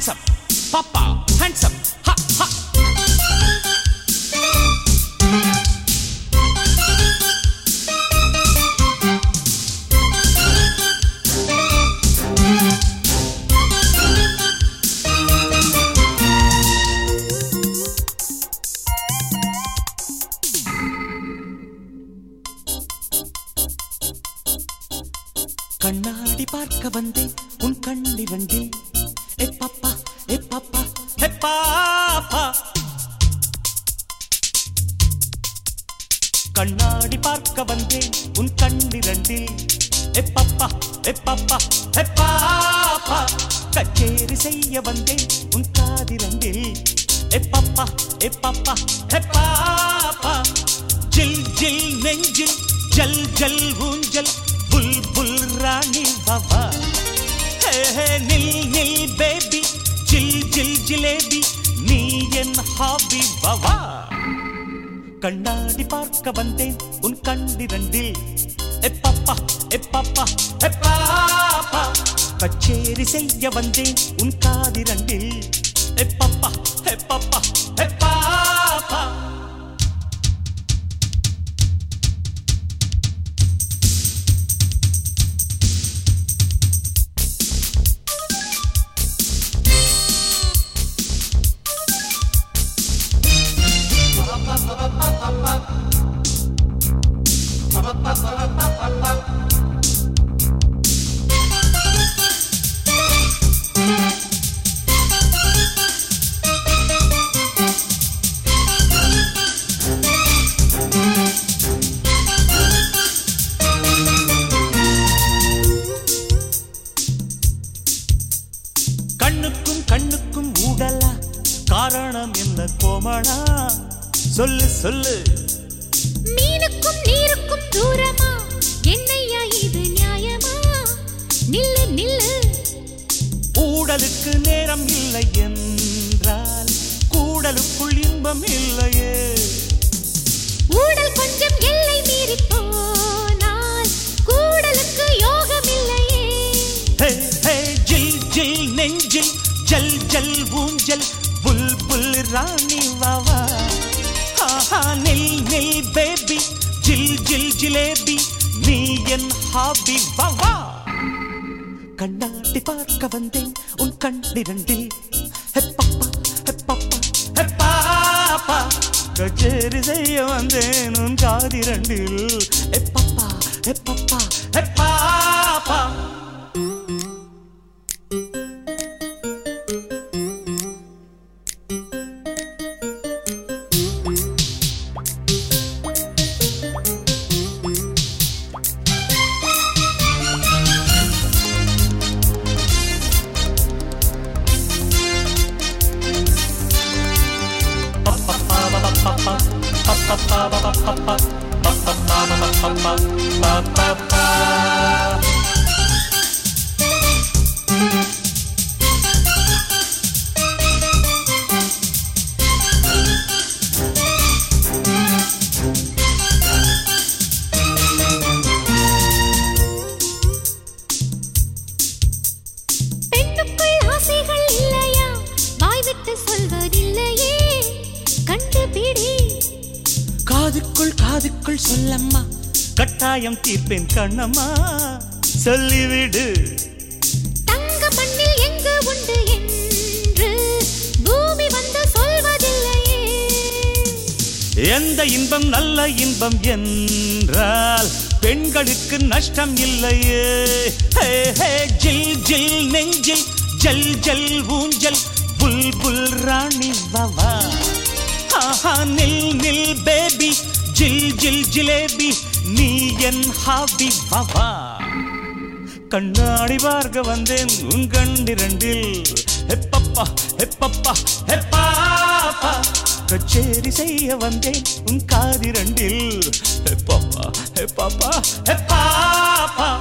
handsome பாப்பா handsome ஹா ஹா கண்ணாடி பார்க்க வந்தேன் உன் கண்ணிரண்டில் ஏ பாப்பா ஏ பாப்பா ஏ பாப்பா கண்ணாடி பார்க்க வந்தேன் உன் கண்ணிரண்டில் ஏ பாப்பா ஏ பாப்பா ஏ பாப்பா கச்சேரி செய்ய வந்தேன் உன் காதிரண்டில் ஏ பாப்பா ஏ பாப்பா ஏ பாப்பா ஜில் ஜில் நெஞ்சில் ஜல் ஜல் ஊஞ்சல் புல் புல் ராணி பாபா ஹே ஹே நில் நில் பேபி ஜில் ஜில் ஜிலேபி நீ என் ஹாபி பாபா கண்ணாடி பார்க்க வந்தேன் உன் கண்டிரண்டில் எப்பாப்பா எப்பாப்பா எப்பாப்பா கச்சேரி செய்ய வந்தேன் உன் காதிரண்டில் எப்பாப்பா எப்பாப்பா எப்பாப்பா கண்ணுக்கும் கண்ணுக்கும் ஊடலா காரணம் என்ன கோமளா சொல்லு சொல்லு மீனுக்கும் நீருக்கும் தூரமா என்னையா இது நியாயமா நில்லு நில்லு ஊடலுக்கு நேரம் இல்லை என்றால் கூடலுக்குள் இன்பம் இல்லையே ஊடல் கொஞ்சம் எல்லை மீறி போனால் கூடலுக்கு யோகம் இல்லையே ஹே ஹே ஜில் ஜில் நெஞ்சில் ஜல் ஜல் ஊஞ்சல் புல் புல் ராணி வாவா ஆஹா நில் நில் பேபி ஜில் ஜில் ஜிலேபி நீ என் ஹாபி வாவா கண்ணாடி பார்க்க வந்தேன் உன் கண்டிரண்டில் ஹெப்பப்பா ஹெப்பப்பா ஹெப்பாப்பா கச்சேரி செய்ய வந்தேன் உன் காதிரண்டில் எப்பப்பா எப்பப்பா ஹெப்பாப்பா பெண்ணுக்குள் ஆசைகள் இல்லையா வாய் விட்டு சொல்வதில்லையே கண்டுபிடி காதுக்குள் காதுக்குள் சொல்லம்மா கட்டாயம் தீர்ப்பேன் கண்ணம்மா சொல்லிவிடு தங்க மண்ணில் எங்கு உண்டு என்று பூமி வந்து சொல்வதில்லையே எந்த இன்பம் நல்ல இன்பம் என்றால் பெண்களுக்கு நஷ்டம் இல்லையே ஹே ஹே ஜில் ஜில் நெஞ்சில் ஜல் ஜல் ஊஞ்சல் புல் புல் ராணி வாவா ஆஹா நில் நில் பேபி ஜில் ஜில் ஜிலேபி நீ என் ஹாபி வாவா கண்ணாடி பார்க்க வந்தேன் உன் கண்டிரண்டில் ஹெப்பப்பா ஹெப்பப்பா ஹெப்பாப்பா கச்சேரி செய்ய வந்தேன் உன் காதிரண்டில் ஹெப்பப்பா ஹெப்பப்பா ஹெப்பாப்பா